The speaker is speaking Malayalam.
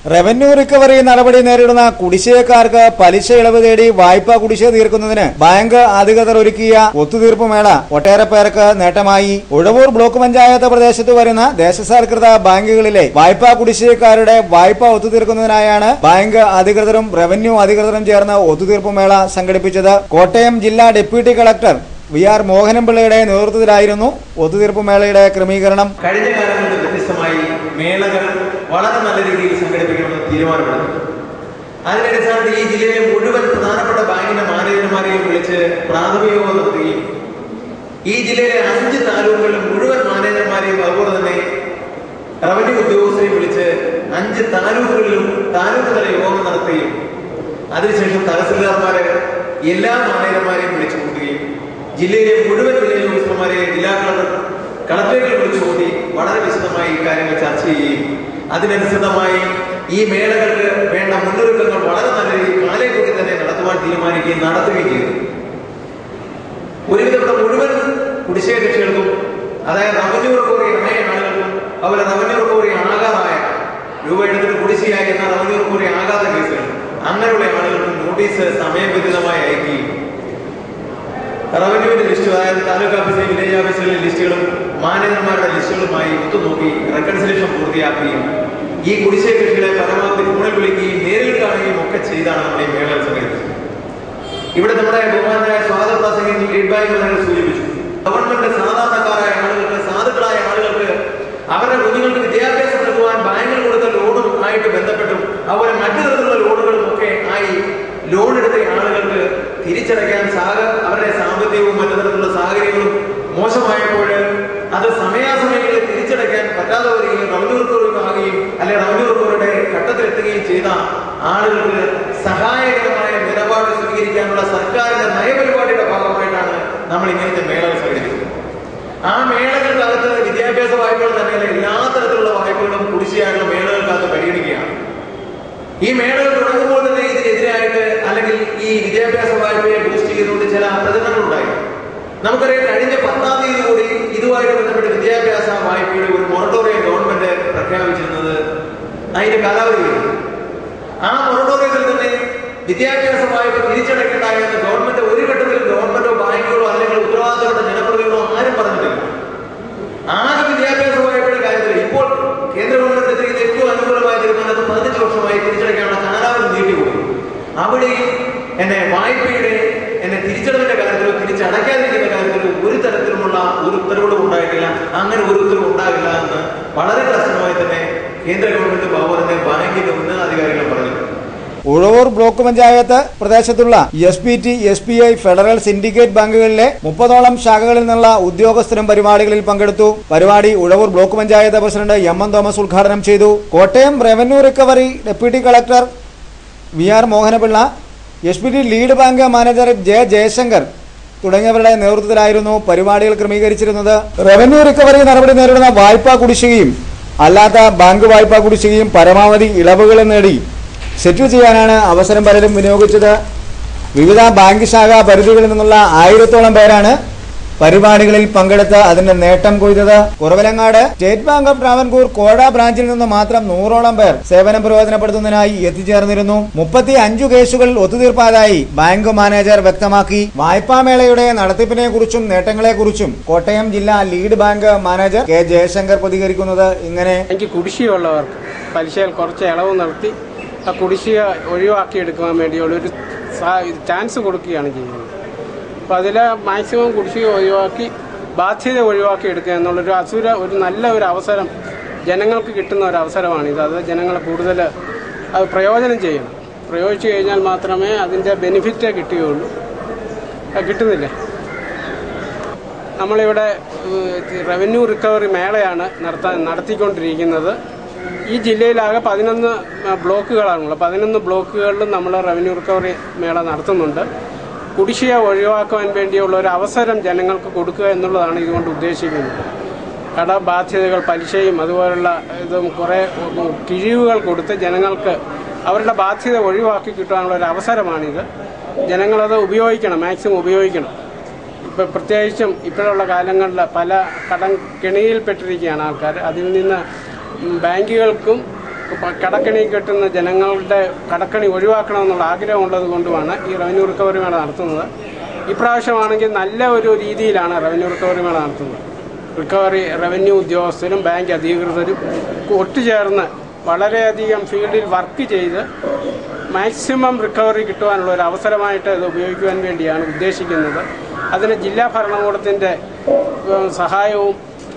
റവന്യൂ റിക്കവറി നടപടി നേരിടുന്ന കുടിശ്ശികക്കാർക്ക് പലിശ ഇളവ് തേടി വായ്പാ കുടിശ്ശിക തീർക്കുന്നതിന് ബാങ്ക് അധികൃതർ ഒരുക്കിയ ഒത്തുതീർപ്പ് മേള ഒട്ടേറെ പേർക്ക് നേട്ടമായി ഉഴവൂർ ബ്ലോക്ക് പഞ്ചായത്ത് പ്രദേശത്ത് വരുന്ന ദേശസാൽകൃത ബാങ്കുകളിലെ വായ്പാ കുടിശ്ശികക്കാരുടെ വായ്പ ഒത്തുതീർക്കുന്നതിനായാണ് ബാങ്ക് അധികൃതരും റവന്യൂ അധികൃതരും ചേർന്ന് ഒത്തുതീർപ്പ് മേള സംഘടിപ്പിച്ചത് കോട്ടയം ജില്ലാ ഡെപ്യൂട്ടി കളക്ടർ വി ആർ മോഹനപിള്ളയുടെ നേതൃത്വത്തിലായിരുന്നു ഒത്തുതീർപ്പ് മേളയുടെ ക്രമീകരണം കഴിഞ്ഞ കാലങ്ങളിൽ നിന്ന് വ്യത്യസ്തമായി മേളകൾ വളരെ നല്ല രീതിയിൽ സംഘടിപ്പിക്കണമെന്ന് തീരുമാനമെടുത്തു അതിന്റെ അടിസ്ഥാനത്തിൽ ഈ ജില്ലയിലെ മുഴുവൻ പ്രധാനപ്പെട്ട ബാങ്കിന്റെ മാനേജർമാരെയും വിളിച്ച് പ്രാഥമിക യോഗം നടത്തുകയും ഈ ജില്ലയിലെ അഞ്ച് താലൂക്കുകളിലെ മുഴുവൻ മാനേജർമാരെയും അതുപോലെ തന്നെ റവന്യൂ ഉദ്യോഗസ്ഥരെയും വിളിച്ച് അഞ്ച് താലൂക്കുകളിലും താലൂക്ക് തല യോഗം നടത്തുകയും അതിനുശേഷം തഹസിൽദാർമാരെ എല്ലാ മാനേജർമാരെയും വിളിച്ചു കൂട്ടുകയും ജില്ലയിലെ മുഴുവൻ വില്ലേജ് ഓഫീസർമാരെയും ജില്ലാ കളക്ടർ കളക്ടറേറ്റിൽ വിളിച്ചു കൂട്ടി വളരെ വിശദമായി ഈ കാര്യങ്ങൾ ചർച്ച ചെയ്യുകയും അതിനനുസൃതമായി ഈ മേളകൾക്ക് വേണ്ട മുന്നൊരുക്കങ്ങൾ വളരെ നല്ല രീതിയിൽ കാലേ കൂട്ടി തന്നെ നടത്തുവാൻ തീരുമാനിക്കുകയും നടത്തുകയും ചെയ്തു ഒരുവിധപ്പെട്ട മുഴുവൻ കുടിശ്ശിക കക്ഷികൾക്കും അതായത് റവന്യൂ റിക്കവറി ആയ ആളുകൾക്കും അതുപോലെ റവന്യൂ റിക്കവറി ആകാതായ രൂപ എടുത്തിട്ട് കുടിശ്ശികയായി എന്ന റവന്യൂ റിക്കവറി ആകാത്ത കേസുകൾ അങ്ങനെയുള്ള ആളുകൾക്കും നോട്ടീസ് സമയബന്ധിതമായി അയക്കുകയും റവന്യൂവിന്റെ ലിസ്റ്റ് അതായത് താലൂക്ക് ഓഫീസിലെ വില്ലേജ് ഓഫീസുകളിലെ ലിസ്റ്റുകളും മാനേജർമാരുടെ ലിസ്റ്റുകളുമായി ഒത്തുനോക്കി റെക്കൺസിലേഷൻ പൂർത്തിയാക്കുകയും ഈ കുടിശ്ശിക കക്ഷികളെ പരമാവധി ഫോണിൽ വിളിക്കുകയും നേരിൽ കാണുകയും ഒക്കെ ചെയ്താണ് നമ്മൾ ഈ മേള സംഘടിപ്പിച്ചത് ഇവിടെ നമ്മുടെ ബഹുമാനായ സ്വാഗത പ്രസംഗം ലീഡ് ബാങ്ക് നിങ്ങൾ സൂചിപ്പിച്ചു ഗവൺമെന്റ് സാധാരണക്കാരായ ആളുകൾക്ക് സാധുക്കളായ ആളുകൾക്ക് അവരുടെ കുഞ്ഞുങ്ങൾക്ക് വിദ്യാഭ്യാസം നൽകുവാൻ ബാങ്കിൽ കൊടുത്ത ലോണും ആയിട്ട് ബന്ധപ്പെട്ടും അതുപോലെ മറ്റു തരത്തിലുള്ള ലോണുകളും ഒക്കെ ആയി ലോൺ എടുത്ത ആളുകൾക്ക് തിരിച്ചടയ്ക്കാൻ സാഹ അവരുടെ സാമ്പത്തികവും മറ്റു തരത്തിലുള്ള സാഹചര്യങ്ങളും മോശമായപ്പോൾ അത് സമയാസമയങ്ങളിൽ തിരിച്ചടയ്ക്കാൻ പറ്റാതെ വരികയും റവന്യൂ റിക്കവറി ആകുകയും അല്ലെ റവന്യൂ റിക്കവറിയുടെ ഘട്ടത്തിലെത്തുകയും ചെയ്ത ആളുകൾക്ക് സഹായകരമായ നിലപാട് സ്വീകരിക്കാനുള്ള സർക്കാരിന്റെ നയപരിപാടിയുടെ ഭാഗമായിട്ടാണ് നമ്മൾ ഇങ്ങനത്തെ മേളകൾ സംഘടിപ്പിച്ചത് ആ മേളകൾക്കകത്ത് വിദ്യാഭ്യാസ വായ്പകൾ തന്നെയല്ല എല്ലാ തരത്തിലുള്ള വായ്പകളും കുടിശ്ശിയായുള്ള മേളകൾക്കകത്ത് പരിഗണിക്കുകയാണ് ഈ മേളകൾ തുടങ്ങുമ്പോൾ തന്നെ ഇതിനെതിരായിട്ട് അല്ലെങ്കിൽ ഈ വിദ്യാഭ്യാസ വായ്പയെ ബൂസ്റ്റ് ചെയ്തുകൊണ്ട് ചില പ്രചരണങ്ങൾ ഉണ്ടായി നമുക്കറിയാം കഴിഞ്ഞ പത്താം തീയതി കൂടി ഇതുമായിട്ട് ബന്ധപ്പെട്ട് വിദ്യാഭ്യാസ വായ്പയുടെ ഒരു മൊറട്ടോറിയം ഗവൺമെന്റ് പ്രഖ്യാപിച്ചിരുന്നത് അതിന്റെ കാലാവധി കഴിഞ്ഞു. ആ മൊറട്ടോറിയത്തിൽ തന്നെ വിദ്യാഭ്യാസ വായ്പ തിരിച്ചടയ്ക്കേണ്ട എന്ന് ഗവൺമെന്റ് ഒരു ഘട്ടത്തിലും ഗവൺമെന്റോ ബാങ്കുകളോ അല്ലെങ്കിൽ ഉത്തരവാദിത്തപ്പെട്ട ജനപ്രതിനിധികളോ ആരും പറഞ്ഞിട്ടില്ല ആകെ വിദ്യാഭ്യാസ വായ്പയുടെ കാര്യത്തിൽ ഇപ്പോൾ കേന്ദ്ര ഗവൺമെന്റ് എടുത്തിരിക്കുന്ന ഏറ്റവും അനുകൂലമായ തീരുമാനത്തിൽ പതിനഞ്ച് വർഷമായി തിരിച്ചടയ്ക്കാനുള്ള കാലാവധി നീട്ടിക്കൊടുക്കും അവിടെയും എന്നെ വായ്പയുടെ എന്നെ തിരിച്ചടവിന്റെ കാര്യത്തിലോ തിരിച്ചടയ്ക്കാതിരിക്കുന്ന കാര്യത്തിലോ ഒരു തരത്തിലുമുള്ള ഒരു ഉത്തരവുകളും ഉണ്ടായിട്ടില്ല അങ്ങനെ ഒരു ഉത്തരവ് ഉണ്ടാകില്ല എന്ന് വളരെ കർശനമായി തന്നെ കേന്ദ്ര ഗവൺമെന്റ് അതുപോലെ തന്നെ ബാങ്കിന്റെ ഉന്നതാധികാരികൾ പറഞ്ഞു ഉഴവൂർ ബ്ലോക്ക് പഞ്ചായത്ത് പ്രദേശത്തുള്ള S P T S B I Federal Syndicate ബാങ്കുകളിലെ മുപ്പതോളം ശാഖകളിൽ നിന്നുള്ള ഉദ്യോഗസ്ഥരും പരിപാടികളിൽ പങ്കെടുത്തു പരിപാടി Uzhavoor block panchayat president M N Thomas ഉദ്ഘാടനം ചെയ്തു Kottayam revenue recovery deputy collector V R Mohanapillai S P T lead bank manager J Jayashankar തുടങ്ങിയവരുടെ നേതൃത്വത്തിലായിരുന്നു പരിപാടികൾ ക്രമീകരിച്ചിരുന്നത് റവന്യൂ റിക്കവറി നടപടി നേരിടുന്ന വായ്പാ കുടിശ്ശികയും അല്ലാത്ത ബാങ്ക് വായ്പാ കുടിശ്ശികയും പരമാവധി ഇളവുകൾ നേടി സെറ്റിൽ ചെയ്യാനാണ് അവസരം പലരും വിനിയോഗിച്ചത് വിവിധ ബാങ്ക് ശാഖാ പരിധികളിൽ നിന്നുള്ള ആയിരത്തോളം പേരാണ് പരിപാടികളിൽ പങ്കെടുത്ത് അതിന്റെ നേട്ടം കൊയ്തത് Kuravilangad state bank of Travancore Kozha ബ്രാഞ്ചിൽ നിന്ന് മാത്രം നൂറോളം പേർ സേവനം പ്രയോജനപ്പെടുത്തുന്നതിനായി എത്തിച്ചേർന്നിരുന്നു മുപ്പത്തി അഞ്ചു കേസുകൾ ഒത്തുതീർപ്പാതായി ബാങ്ക് മാനേജർ വ്യക്തമാക്കി വായ്പാമേളയുടെ നടത്തിപ്പിനെ കുറിച്ചും നേട്ടങ്ങളെ കുറിച്ചും കോട്ടയം ജില്ലാ lead bank manager K Jayashankar പ്രതികരിക്കുന്നത് ഇങ്ങനെ എനിക്ക് കുടിശ്ശികയുള്ളവർക്ക് പലിശയിൽ കുറച്ച് ഇളവ് നടത്തി ആ കുടിശ്ശിക ഒഴിവാക്കിയെടുക്കാൻ വേണ്ടിയുള്ള ഒരു സാ- ചാൻസ് കൊടുക്കുകയാണ് ചെയ്യുന്നത് അപ്പോൾ അതിൽ മാക്സിമം കുടിശ്ശിക ഒഴിവാക്കി ബാധ്യത ഒഴിവാക്കി എടുക്കുക എന്നുള്ളൊരു അസുര ഒരു നല്ല ഒരു അവസരം ജനങ്ങൾക്ക് കിട്ടുന്ന ഒരു അവസരമാണിത് അത് ജനങ്ങൾ കൂടുതൽ അത് പ്രയോജനം ചെയ്യണം പ്രയോഗിച്ചു കഴിഞ്ഞാൽ മാത്രമേ അതിൻ്റെ ബെനിഫിറ്റ് കിട്ടുകയുള്ളൂ അത് കിട്ടുന്നില്ലേ നമ്മളിവിടെ ഏഹ്, റവന്യൂ റിക്കവറി മേളയാണ് നടത്താൻ നടത്തിക്കൊണ്ടിരിക്കുന്നത് ഈ ജില്ലയിലാകെ പതിനൊന്ന് ബ്ലോക്കുകളാണുള്ളത് പതിനൊന്ന് ബ്ലോക്കുകളിലും നമ്മൾ റവന്യൂ റിക്കവറി മേള നടത്തുന്നുണ്ട് കുടിശ്ശിക ഒഴിവാക്കുവാൻ വേണ്ടിയുള്ള ഒരു അവസരം ജനങ്ങൾക്ക് കൊടുക്കുക എന്നുള്ളതാണ് ഇതുകൊണ്ട് ഉദ്ദേശിക്കുന്നത് കടബാധ്യതകൾ പലിശയും അതുപോലുള്ള ഇതും കുറേ കിഴിവുകൾ കൊടുത്ത് ജനങ്ങൾക്ക് അവരുടെ ബാധ്യത ഒഴിവാക്കി കിട്ടാനുള്ള ഒരു അവസരമാണിത് ജനങ്ങളത് ഉപയോഗിക്കണം മാക്സിമം ഉപയോഗിക്കണം ഇപ്പം പ്രത്യേകിച്ചും ഇപ്പോഴുള്ള കാലങ്ങളിൽ പല കടം കെണിയിൽപ്പെട്ടിരിക്കുകയാണ് ആൾക്കാർ അതിൽ നിന്ന് ബാങ്കുകൾക്കും പ- കടക്കണി കെട്ടുന്ന ജനങ്ങളുടെ കടക്കണി ഒഴിവാക്കണമെന്നുള്ള ആഗ്രഹമുള്ളത് കൊണ്ടുമാണ് ഈ റവന്യൂ റിക്കവറി മേള നടത്തുന്നത് ഇപ്രാവശ്യമാണെങ്കിൽ നല്ല ഒരു രീതിയിലാണ് റവന്യൂ റിക്കവറി മേള നടത്തുന്നത് റിക്കവറി റവന്യൂ ഉദ്യോഗസ്ഥരും ബാങ്ക് അധികൃതരും ഒത്തുചേർന്ന് വളരെയധികം ഫീൽഡിൽ വർക്ക് ചെയ്ത് മാക്സിമം റിക്കവറി കിട്ടുവാനുള്ള ഒരു അവസരമായിട്ട് ഇത് ഉപയോഗിക്കുവാൻ വേണ്ടിയാണ് ഉദ്ദേശിക്കുന്നത് അതിന് ജില്ലാ ഭരണകൂടത്തിൻ്റെ ഏഹ്, സഹായവും